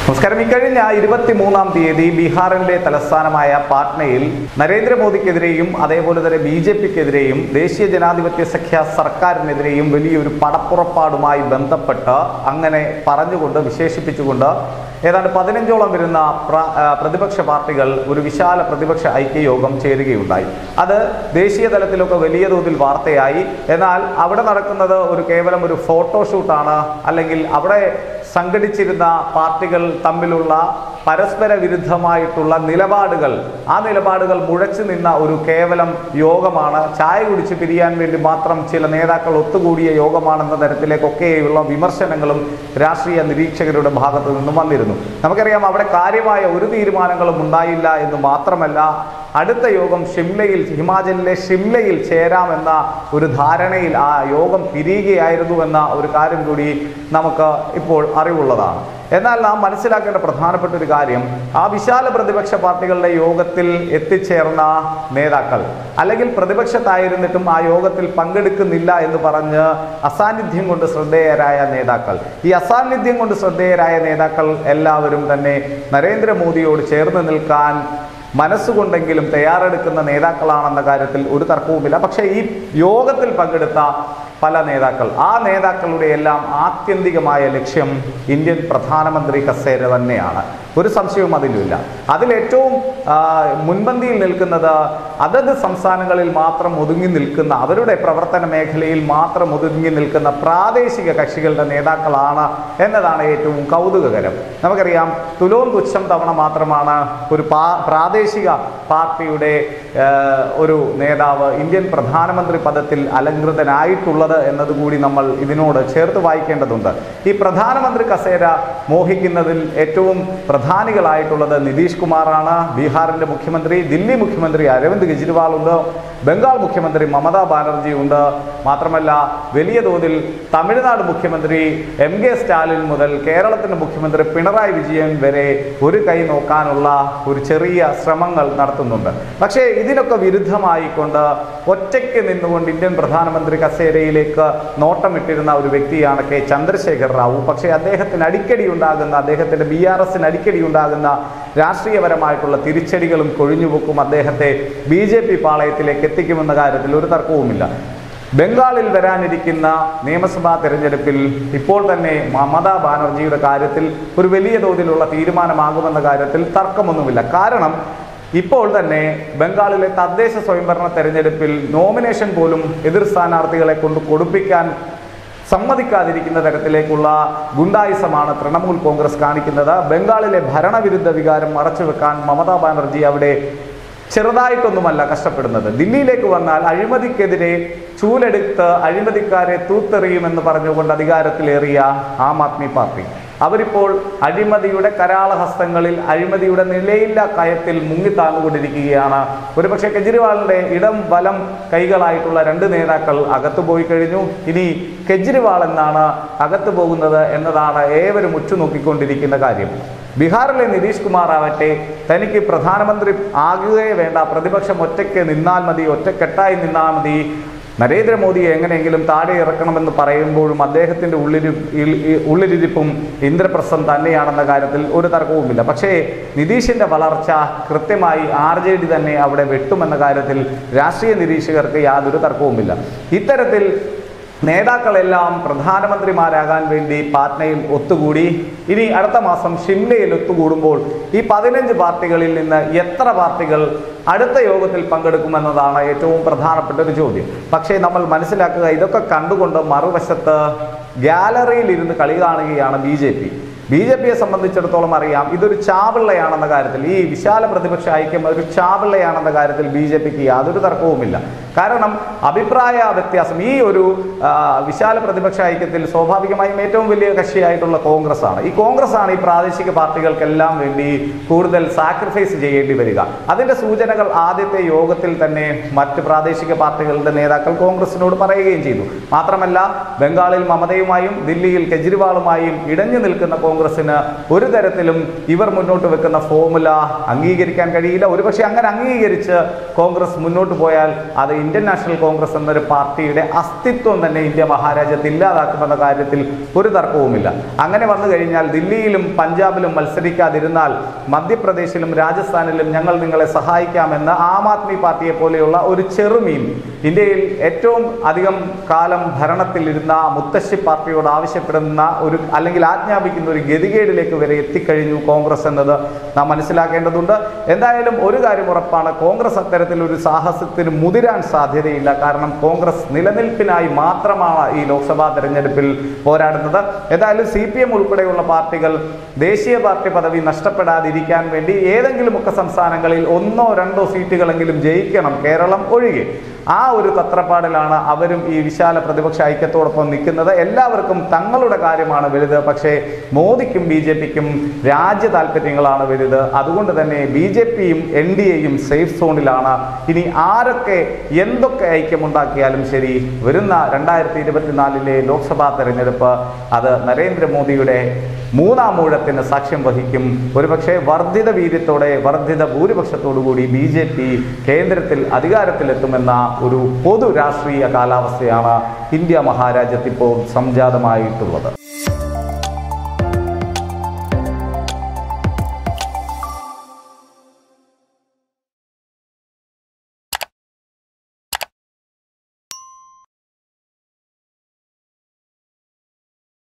നമസ്കാരം ഇക്കഴിഞ്ഞ ഇരുപത്തിമൂന്നാം തീയതി ബീഹാറിന്റെ തലസ്ഥാനമായ പാട്നയിൽ നരേന്ദ്രമോദിക്കെതിരെയും അതേപോലെ തന്നെ ബി ജെ പിക്കെതിരെയും ദേശീയ ജനാധിപത്യ സഖ്യ സർക്കാരിനെതിരെയും വലിയൊരു പടപ്പുറപ്പാടുമായി ബന്ധപ്പെട്ട് അങ്ങനെ പറഞ്ഞുകൊണ്ട് വിശേഷിപ്പിച്ചുകൊണ്ട് ഏതാണ്ട് പതിനഞ്ചോളം വരുന്ന പ്ര- ആ, പ്രതിപക്ഷ പാർട്ടികൾ ഒരു വിശാല പ്രതിപക്ഷ ഐക്യയോഗം ചേരുകയുണ്ടായി അത് ദേശീയ തലത്തിലൊക്കെ വലിയ തോതിൽ വാർത്തയായി എന്നാൽ അവിടെ നടക്കുന്നത് ഒരു കേവലം ഒരു ഫോട്ടോഷൂട്ടാണ് അല്ലെങ്കിൽ അവിടെ സംഘടിച്ചിരുന്ന പാർട്ടികൾ തമ്മിലുള്ള പരസ്പര വിരുദ്ധമായിട്ടുള്ള നിലപാടുകൾ ആ നിലപാടുകൾ മുഴച്ചു നിന്ന ഒരു കേവലം യോഗമാണ് ചായ കുടിച്ച് പിരിയാൻ വേണ്ടി മാത്രം ചില നേതാക്കൾ ഒത്തുകൂടിയ യോഗമാണെന്ന തരത്തിലേക്കൊക്കെയുള്ള വിമർശനങ്ങളും രാഷ്ട്രീയ നിരീക്ഷകരുടെ ഭാഗത്തു നിന്നും വന്നിരുന്നു നമുക്കറിയാം അവിടെ കാര്യമായ ഒരു തീരുമാനങ്ങളും ഉണ്ടായില്ല എന്ന് മാത്രമല്ല അടുത്ത യോഗം ഷിംലയിൽ ഹിമാചലിലെ ഷിംലയിൽ ചേരാമെന്ന ഒരു ധാരണയിൽ ആ യോഗം പിരിയുകയായിരുന്നു എന്ന ഒരു കാര്യം കൂടി നമുക്ക് ഇപ്പോൾ അറിവുള്ളതാണ് എന്നാൽ നാം മനസ്സിലാക്കേണ്ട പ്രധാനപ്പെട്ട ഒരു കാര്യം ആ വിശാല പ്രതിപക്ഷ പാർട്ടികളുടെ യോഗത്തിൽ എത്തിച്ചേർന്ന നേതാക്കൾ അല്ലെങ്കിൽ പ്രതിപക്ഷത്തായിരുന്നിട്ടും ആ യോഗത്തിൽ പങ്കെടുക്കുന്നില്ല എന്ന് പറഞ്ഞ് അസാന്നിധ്യം കൊണ്ട് ശ്രദ്ധേയരായ നേതാക്കൾ ഈ അസാന്നിധ്യം കൊണ്ട് ശ്രദ്ധേയരായ നേതാക്കൾ എല്ലാവരും തന്നെ നരേന്ദ്രമോദിയോട് ചേർന്ന് നിൽക്കാൻ മനസ്സുകൊണ്ടെങ്കിലും തയ്യാറെടുക്കുന്ന നേതാക്കളാണെന്ന കാര്യത്തിൽ ഒരു തർക്കവുമില്ല പക്ഷേ ഈ യോഗത്തിൽ പങ്കെടുത്ത പല നേതാക്കൾ ആ നേതാക്കളുടെ എല്ലാം ആത്യന്തികമായ ലക്ഷ്യം ഇന്ത്യൻ പ്രധാനമന്ത്രി കസേര തന്നെയാണ് ഒരു സംശയവും അതിലുമില്ല അതിലേറ്റവും ആ, മുൻപന്തിയിൽ നിൽക്കുന്നത് അതത് സംസ്ഥാനങ്ങളിൽ മാത്രം ഒതുങ്ങി നിൽക്കുന്ന അവരുടെ പ്രവർത്തന മേഖലയിൽ മാത്രം ഒതുങ്ങി നിൽക്കുന്ന പ്രാദേശിക കക്ഷികളുടെ നേതാക്കളാണ് എന്നതാണ് ഏറ്റവും കൗതുകകരം നമുക്കറിയാം തുലോം തുച്ഛം തവണ മാത്രമാണ് ഒരു പാ പ്രാദേശിക പാർട്ടിയുടെ ആ, ഒരു നേതാവ് ഇന്ത്യൻ പ്രധാനമന്ത്രി പദത്തിൽ അലങ്കൃതനായിട്ടുള്ളത് എന്നതുകൂടി നമ്മൾ ഇതിനോട് ചേർത്ത് വായിക്കേണ്ടതുണ്ട് ഈ പ്രധാനമന്ത്രി കസേര മോഹിക്കുന്നതിൽ ഏറ്റവും പ്രധാനികളായിട്ടുള്ളത് നിതീഷ് കുമാറാണ് ബീഹാറിന്റെ മുഖ്യമന്ത്രി ദില്ലി മുഖ്യമന്ത്രി അരവിന്ദ് കെജ്രിവാൾ ഉണ്ട് ബംഗാൾ മുഖ്യമന്ത്രി മമതാ ബാനർജി ഉണ്ട് മാത്രമല്ല വലിയ തോതിൽ തമിഴ്നാട് മുഖ്യമന്ത്രി എം കെ സ്റ്റാലിൻ മുതൽ കേരളത്തിന്റെ മുഖ്യമന്ത്രി പിണറായി വിജയൻ വരെ ഒരു കൈ നോക്കാനുള്ള ഒരു ചെറിയ ശ്രമങ്ങൾ നടത്തുന്നുണ്ട് പക്ഷേ ഇതിനൊക്കെ വിരുദ്ധമായിക്കൊണ്ട് ഒറ്റയ്ക്ക് നിന്നുകൊണ്ട് ഇന്ത്യൻ പ്രധാനമന്ത്രി കസേരയിലേക്ക് നോട്ടമിട്ടിരുന്ന ഒരു വ്യക്തിയാണ് കെ ചന്ദ്രശേഖർ റാവു പക്ഷേ അദ്ദേഹത്തിന് അടിക്കടി ഉണ്ടാകുന്ന അദ്ദേഹത്തിന്റെ ബി ആർ എസിന് അടിക്കടി ഉണ്ടാകുന്ന രാഷ്ട്രീയപരമായിട്ടുള്ള തിരിച്ചടികളും കൊഴിഞ്ഞുപോക്കും അദ്ദേഹത്തെ ബി ജെ പി പാളയത്തിലേക്ക് എത്തിക്കുമെന്ന കാര്യത്തിൽ ഒരു തർക്കവുമില്ല ബംഗാളിൽ വരാനിരിക്കുന്ന നിയമസഭാ തെരഞ്ഞെടുപ്പിൽ ഇപ്പോൾ തന്നെ മമതാ ബാനർജിയുടെ കാര്യത്തിൽ ഒരു വലിയ തോതിലുള്ള തീരുമാനമാകുമെന്ന കാര്യത്തിൽ തർക്കമൊന്നുമില്ല കാരണം ഇപ്പോൾ തന്നെ ബംഗാളിലെ തദ്ദേശ സ്വയംഭരണ തെരഞ്ഞെടുപ്പിൽ നോമിനേഷൻ പോലും എതിർ സ്ഥാനാർത്ഥികളെ കൊണ്ട് കൊടുപ്പിക്കാൻ സമ്മതിക്കാതിരിക്കുന്ന തരത്തിലേക്കുള്ള ഗുണ്ടായിസമാണ് തൃണമൂൽ കോൺഗ്രസ് കാണിക്കുന്നത് ബംഗാളിലെ ഭരണവിരുദ്ധ വികാരം മറച്ചുവെക്കാൻ മമതാ ബാനർജി അവിടെ ചെറുതായിട്ടൊന്നുമല്ല കഷ്ടപ്പെടുന്നത് ദില്ലിയിലേക്ക് വന്നാൽ അഴിമതിക്കെതിരെ ചൂലെടുത്ത് അഴിമതിക്കാരെ തൂത്തെറിയുമെന്ന് പറഞ്ഞുകൊണ്ട് അധികാരത്തിലേറിയ ആം ആദ്മി പാർട്ടി അവരിപ്പോൾ അഴിമതിയുടെ കരാളഹസ്തങ്ങളിൽ അഴിമതിയുടെ നിലയില്ല കയത്തിൽ മുങ്ങിത്താന്നുകൊണ്ടിരിക്കുകയാണ് ഒരുപക്ഷെ കെജ്രിവാളിന്റെ ഇടം വലം കൈകളായിട്ടുള്ള രണ്ട് നേതാക്കൾ അകത്തു പോയി കഴിഞ്ഞു ഇനി കെജ്രിവാൾ എന്നാണ് അകത്തു പോകുന്നത് എന്നതാണ് ഏവരും ഉറ്റുനോക്കിക്കൊണ്ടിരിക്കുന്ന കാര്യം ബീഹാറിലെ നിതീഷ് കുമാർ ആവട്ടെ തനിക്ക് പ്രധാനമന്ത്രി ആകുകയേ വേണ്ട പ്രതിപക്ഷം ഒറ്റയ്ക്ക് നിന്നാൽ മതി ഒറ്റക്കെട്ടായി നിന്നാൽ മതി നരേന്ദ്രമോദിയെ എങ്ങനെയെങ്കിലും താഴെ ഇറക്കണമെന്ന് പറയുമ്പോഴും അദ്ദേഹത്തിൻ്റെ ഉള്ളിരി ഇൽ- ഇ- ഉള്ളിലിരിപ്പും ഇന്ദ്രപ്രസ്ഥം തന്നെയാണെന്ന കാര്യത്തിൽ ഒരു തർക്കവുമില്ല പക്ഷേ നിതീഷിൻ്റെ വളർച്ച കൃത്യമായി ആർ ജെ ഡി തന്നെ അവിടെ വെട്ടുമെന്ന കാര്യത്തിൽ രാഷ്ട്രീയ നിരീക്ഷകർക്ക് യാതൊരു തർക്കവുമില്ല ഇത്തരത്തിൽ നേതാക്കളെല്ലാം പ്രധാനമന്ത്രിമാരാകാൻ വേണ്ടി പാറ്റ്നയിൽ ഒത്തുകൂടി ഇനി അടുത്ത മാസം ഷിംലയിൽ ഒത്തുകൂടുമ്പോൾ ഈ പതിനഞ്ച് പാർട്ടികളിൽ നിന്ന് എത്ര പാർട്ടികൾ അടുത്ത യോഗത്തിൽ പങ്കെടുക്കുമെന്നതാണ് ഏറ്റവും പ്രധാനപ്പെട്ട ഒരു ചോദ്യം പക്ഷേ നമ്മൾ മനസ്സിലാക്കുക ഇതൊക്കെ കണ്ടുകൊണ്ട് മറുവശത്ത് ഗാലറിയിൽ ഇരുന്ന് കളി കാണുകയാണ് B J P B J പിയെ സംബന്ധിച്ചിടത്തോളം അറിയാം ഇതൊരു ചാപിള്ളയാണെന്ന കാര്യത്തിൽ ഈ വിശാല പ്രതിപക്ഷ ഐക്യം ഒരു ചാപിള്ളയാണെന്ന കാര്യത്തിൽ ബി ജെ പിക്ക് യാതൊരു തർക്കവുമില്ല കാരണം അഭിപ്രായ വ്യത്യാസം ഈ ഒരു ആ, വിശാല പ്രതിപക്ഷ ഐക്യത്തിൽ സ്വാഭാവികമായും ഏറ്റവും വലിയ കക്ഷിയായിട്ടുള്ള കോൺഗ്രസ് ആണ് ഈ കോൺഗ്രസ് ആണ് ഈ പ്രാദേശിക പാർട്ടികൾക്കെല്ലാം വേണ്ടി കൂടുതൽ സാക്രിഫൈസ് ചെയ്യേണ്ടി വരിക അതിന്റെ സൂചനകൾ ആദ്യത്തെ യോഗത്തിൽ തന്നെ മറ്റ് പ്രാദേശിക പാർട്ടികളുടെ നേതാക്കൾ കോൺഗ്രസിനോട് പറയുകയും ചെയ്തു മാത്രമല്ല ബംഗാളിൽ മമതയുമായും ദില്ലിയിൽ കെജ്രിവാളുമായും ഇടഞ്ഞു നിൽക്കുന്ന കോൺഗ്രസിന് ഒരു തരത്തിലും ഇവർ മുന്നോട്ട് വെക്കുന്ന ഫോമുല അംഗീകരിക്കാൻ കഴിയില്ല ഒരുപക്ഷെ അങ്ങനെ അംഗീകരിച്ച് കോൺഗ്രസ് മുന്നോട്ട് പോയാൽ അത് ഇന്ത്യൻ നാഷണൽ കോൺഗ്രസ് എന്നൊരു പാർട്ടിയുടെ അസ്തിത്വം തന്നെ ഇന്ത്യ മഹാരാജ്യത്ത് ഇല്ലാതാക്കുമെന്ന കാര്യത്തിൽ ഒരു തർക്കവുമില്ല അങ്ങനെ വന്നു കഴിഞ്ഞാൽ ദില്ലിയിലും പഞ്ചാബിലും മത്സരിക്കാതിരുന്നാൽ മധ്യപ്രദേശിലും രാജസ്ഥാനിലും ഞങ്ങൾ നിങ്ങളെ സഹായിക്കാമെന്ന് ആം ആദ്മി പാർട്ടിയെ പോലെയുള്ള ഒരു ചെറുമീൻ ഇന്ത്യയിൽ ഏറ്റവും അധികം കാലം ഭരണത്തിലിരുന്ന മുത്തശ്ശി പാർട്ടിയോട് ആവശ്യപ്പെടുന്ന ഒരു അല്ലെങ്കിൽ ആജ്ഞാപിക്കുന്ന ഒരു ഗതികേടിലേക്ക് വരെ എത്തിക്കഴിഞ്ഞു കോൺഗ്രസ് എന്നത് നാം മനസ്സിലാക്കേണ്ടതുണ്ട് എന്തായാലും ഒരു കാര്യം ഉറപ്പാണ് കോൺഗ്രസ് അത്തരത്തിൽ ഒരു സാഹസത്തിന് മുതിരാൻ സാധ്യതയില്ല കാരണം കോൺഗ്രസ് നിലനിൽപ്പിനായി മാത്രമാണ് ഈ ലോക്സഭാ തെരഞ്ഞെടുപ്പിൽ പോരാടുന്നത് എന്തായാലും സി പി എം ഉൾപ്പെടെയുള്ള പാർട്ടികൾ ദേശീയ പാർട്ടി പദവി നഷ്ടപ്പെടാതിരിക്കാൻ വേണ്ടി ഏതെങ്കിലുമൊക്കെ സംസ്ഥാനങ്ങളിൽ ഒന്നോ രണ്ടോ സീറ്റുകളെങ്കിലും ജയിക്കണം കേരളം ഒഴികെ ആ ഒരു തത്രപ്പാടിലാണ് അവരും ഈ വിശാല പ്രതിപക്ഷ ഐക്യത്തോടൊപ്പം നിൽക്കുന്നത് എല്ലാവർക്കും തങ്ങളുടെ കാര്യമാണ് വലുത് പക്ഷേ മോദിക്കും ബി ജെ പിക്കും രാജ്യ താല്പര്യങ്ങളാണ് വലുത് അതുകൊണ്ട് തന്നെ ബി ജെ പിയും എൻ ഡി എയും സേഫ് സോണിലാണ് ഇനി ആരൊക്കെ എന്തൊക്കെ ഐക്യമുണ്ടാക്കിയാലും ശരി വരുന്ന രണ്ടായിരത്തി ഇരുപത്തിനാലിലെ ലോക്സഭാ തെരഞ്ഞെടുപ്പ് അത് നരേന്ദ്രമോദിയുടെ മൂന്നാം ഊഴത്തിന് സാക്ഷ്യം വഹിക്കും ഒരുപക്ഷെ വർദ്ധിത വീര്യത്തോടെ വർദ്ധിത ഭൂരിപക്ഷത്തോടു കൂടി ബി ജെ പി കേന്ദ്രത്തിൽ അധികാരത്തിലെത്തുമെന്ന ഒരു പൊതു രാഷ്ട്രീയ കാലാവസ്ഥയാണ് ഇന്ത്യ മഹാരാജ്യത്ത് ഇപ്പോൾ സംജാതമായിട്ടുള്ളത്